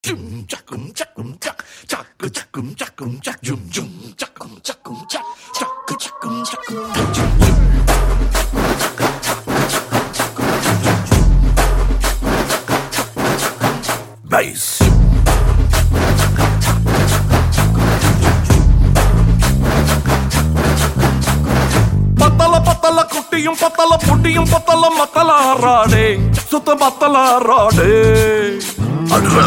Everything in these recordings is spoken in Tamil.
jum jakum jakum jak jak jakum jakum jak jum jum jakum jakum jak jak jakum jakum jak jum jum bass பத்தல பத்தல குட்டியும் பத்தல புட்டியும் பத்தல மத்தல ஆறாடே சுத்த மத்தல ஆறாடே அடுறா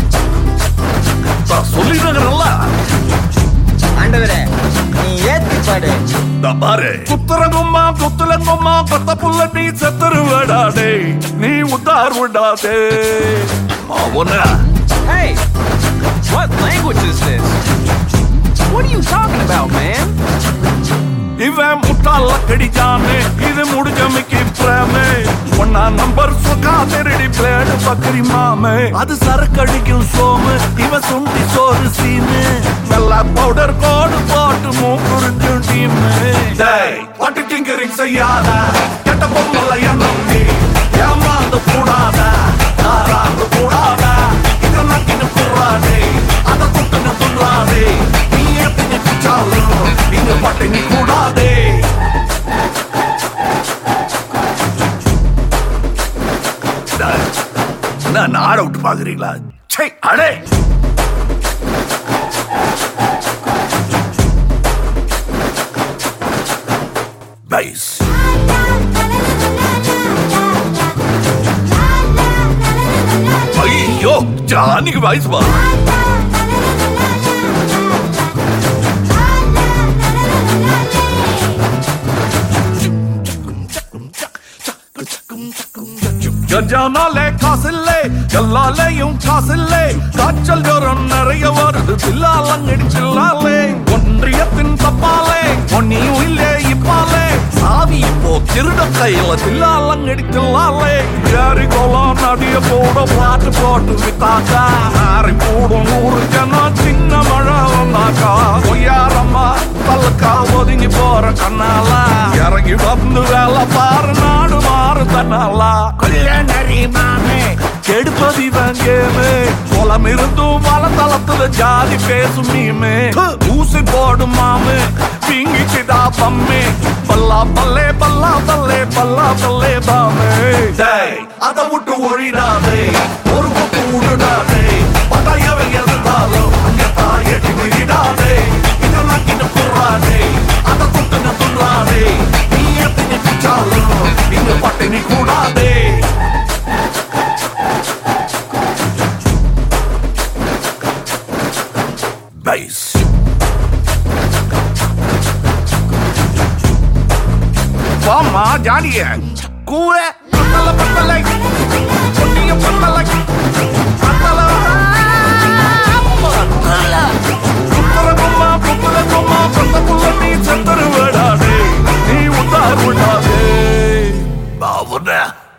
நான் சொல்லிடுறேன்ல ஆண்டவரே நீ ஏத்தி பாடு நான் பாரு குத்துறங்கும்மா குத்துலங்கும்மா பத்த புள்ள நீ செத்துரு விடாதே நீ உத்தார் விடாதே அவன Hey, what language is this? What are you talking about, man? இவன் முட்டாள கடிச்சானே இது முடிஞ்ச மிக்கி பிரேமே ஒன்னா நம்பர் சுகா திருடி பிளேடு பக்கரி மாமே அது சரக்கடிக்கும் சோமு இவன் சுண்டி சோறு சீனு நல்ல பவுடர் கோடு போட்டு மூக்குறிஞ்சும் டீமு டேய் வாட்டு டிங்கரிங் செய்யாத கெட்ட பொம்மல எண்ணம் நீ ஏமாந்து கூடாத ஆறாந்து கூடாத இதை நக்கின்னு கூடாதே அதை துட்டுன்னு துள்ளாதே நீ எப்படி குச்சாலும் இங்க பட்டினி கூடாதே டேய், என்ன நாட விட்டு பாக்குறீங்களா சே அடே பைஸ் ஐயோ ஜானிக்கு வயசு பா கஞ்சானாலே காசில்லே எல்லாலேயும் காசில்லே காய்ச்சல் ஜுரம் நிறைய வருது தில்லாலங்கடி தில்லாலே ஒன்றியத்தின் தப்பாலே ஒன்னியும் இல்லே இப்பாலே சாவி இப்போ திருட கையில தில்லாலங்கடி தில்லாலே ஏறி கோலம் நடிய போட பாட்டு போட்டு வித்தாக்கா ஆறி போடும் ஊரு ஜனம் சின்ன மழை வந்தாக்கா பொய்யாரம்மா பல்லுக்கா ஒதுங்கி போற கண்ணாலா இறங்கி வந்து வேலை பாரு நாடு மாறு தன்னாலா கல்யாணி மாமே கெடுப்பது இவங்கேமே குளம் இருந்தும் வளத்தளத்துல ஜாதி பேசும் நீமே ஊசி போடும் மாமே பிங்கிச்சுடா பம்மே பல்லா பல்லே பல்லா பல்லே பல்லா பல்லே பாமே டேய் அதை விட்டு ஒழிடாதே ஒரு பக்கம் விடுடாதே பட்டாயவை எதிர்த்தாலும் அங்க தாயட்டி விடாதே இதெல்லாம் கிட்ட புறாதே அதை தொட்டுன துள்ளாதே நீ எப்படி குச்சாலும் இங்க பட்டினி கூடாதே பைஸ் வாமா ஜாலிய கூற பத்தல பத்தலை பொன்னிய பத்தலை பத்தல புத்தரகுமா புத்தரகுமா பத்த புள்ள நீ செத்தரு விடாதே நீ உத்தார் விடாதே பாவுன